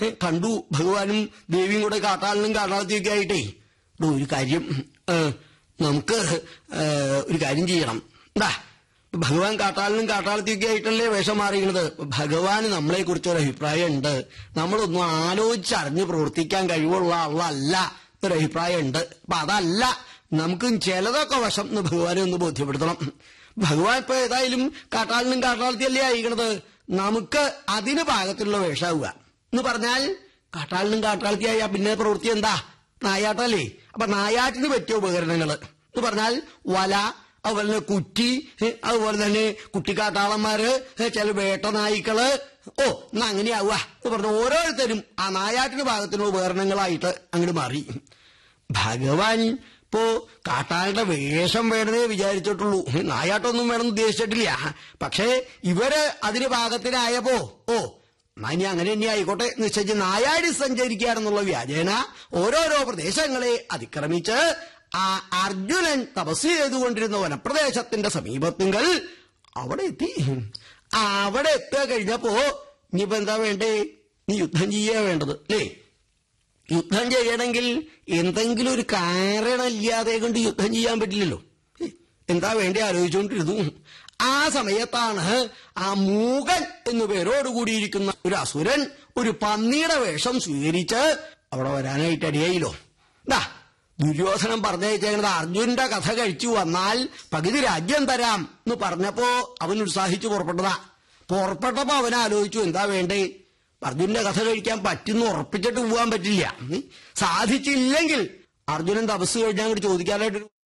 ഏ, കണ്ടു ഭഗവാനും ദേവിയും കൂടെ കാട്ടാളിനും കാട്ടാളത്തിയൊക്കെ ആയിട്ടേ ഡോ, ഒരു കാര്യം ഏ, നമുക്ക് ഏ, ഒരു കാര്യം ചെയ്യണം എന്താ ഭഗവാൻ കാട്ടാളിനും കാട്ടാളത്തിയൊക്കെ ആയിട്ടല്ലേ വേഷം മാറിയത് ഭഗവാന് നമ്മളെ കുറിച്ച് ഒരു അഭിപ്രായം ഉണ്ട് നമ്മളൊന്നും ആലോചിച്ചറിഞ്ഞ് പ്രവർത്തിക്കാൻ കഴിവുള്ള ആളല്ല ഒരു അഭിപ്രായം ഉണ്ട് അപ്പൊ അതല്ല നമുക്കും ചിലതൊക്കെ വശം എന്ന് ഭഗവാനെ ഒന്ന് ബോധ്യപ്പെടുത്തണം ഭഗവാൻ ഇപ്പൊ ഏതായാലും കാട്ടാളിനും കാട്ടാളത്തിയല്ലേ അയക്കണത് നമുക്ക് അതിന് പാകത്തിലുള്ള വേഷാവുക എന്ന് പറഞ്ഞാൽ കാട്ടാളിനും കാട്ടാളത്തിയായ പിന്നെ പ്രവൃത്തി എന്താ നായാട്ടല്ലേ അപ്പൊ നായാട്ടിന് പറ്റിയ ഉപകരണങ്ങള് എന്ന് പറഞ്ഞാൽ വല അതുപോലെ തന്നെ കുറ്റി ഏ, അതുപോലെ തന്നെ കുട്ടിക്കാട്ടാളന്മാര് ഏ, ചില വേട്ട നായ്ക്കള് ഓ എന്നാ അങ്ങനെയാവുക എന്ന് പറഞ്ഞ ഓരോരുത്തരും ആ നായാട്ടിന് ഭാഗത്തിനുള്ള ഉപകരണങ്ങളായിട്ട് അങ്ങോട്ട് മാറി ഭഗവാൻ ഇപ്പോ കാട്ടാളുടെ വേഷം വേണമെന്നേ വിചാരിച്ചിട്ടുള്ളൂ നായാട്ടൊന്നും വേണമെന്ന് ഉദ്ദേശിച്ചിട്ടില്ല പക്ഷേ ഇവര് അതിന് പാകത്തിനായപ്പോ ഓ എന്നാ ഇനി അങ്ങനെ തന്നെ ആയിക്കോട്ടെ നിശ്ചയിച്ച് നായാടി സഞ്ചരിക്കാനെന്നുള്ള വ്യാജേന ഓരോരോ പ്രദേശങ്ങളെ അതിക്രമിച്ച് ആ അർജുനൻ തപസ് ചെയ്തുകൊണ്ടിരുന്ന വനപ്രദേശത്തിന്റെ സമീപത്തിങ്കൽ അവിടെ എത്തി അവിടെ എത്തുക കഴിഞ്ഞപ്പോ ഇനിയിപ്പോ എന്താ വേണ്ടേ നീ യുദ്ധം ചെയ്യാ വേണ്ടത് അല്ലേ യുദ്ധം ചെയ്യണമെങ്കിൽ എന്തെങ്കിലും ഒരു കാരണമില്ലാതെ കൊണ്ട് യുദ്ധം ചെയ്യാൻ പറ്റില്ലല്ലോ ഹേ, എന്താ വേണ്ടി ആലോചിച്ചുകൊണ്ടിരുന്നു ആ സമയത്താണ് ആ മൂകൻ എന്നു പേരോടുകൂടിയിരിക്കുന്ന ഒരു അസുരൻ ഒരു പന്നിയുടെ വേഷം സ്വീകരിച്ച് അവിടെ വരാനായിട്ട് അടിയായില്ലോ ദാ ദുര്യോധനം പറഞ്ഞയച്ചത് അർജുനന്റെ കഥ കഴിച്ചു വന്നാൽ പകുതി രാജ്യം തരാം എന്ന് പറഞ്ഞപ്പോ അവൻ ഉത്സാഹിച്ചു പുറപ്പെട്ടതാ പുറപ്പെട്ടപ്പോ അവൻ ആലോചിച്ചു എന്താ വേണ്ടേ അർജുനന്റെ കഥ കഴിക്കാൻ പറ്റുന്ന ഉറപ്പിച്ചിട്ട് പോകാൻ പറ്റില്ല ഉം. സാധിച്ചില്ലെങ്കിൽ അർജുനൻ തപസ് കഴിഞ്ഞാൽ അങ്ങോട്ട് ചോദിക്കാനായിട്ട്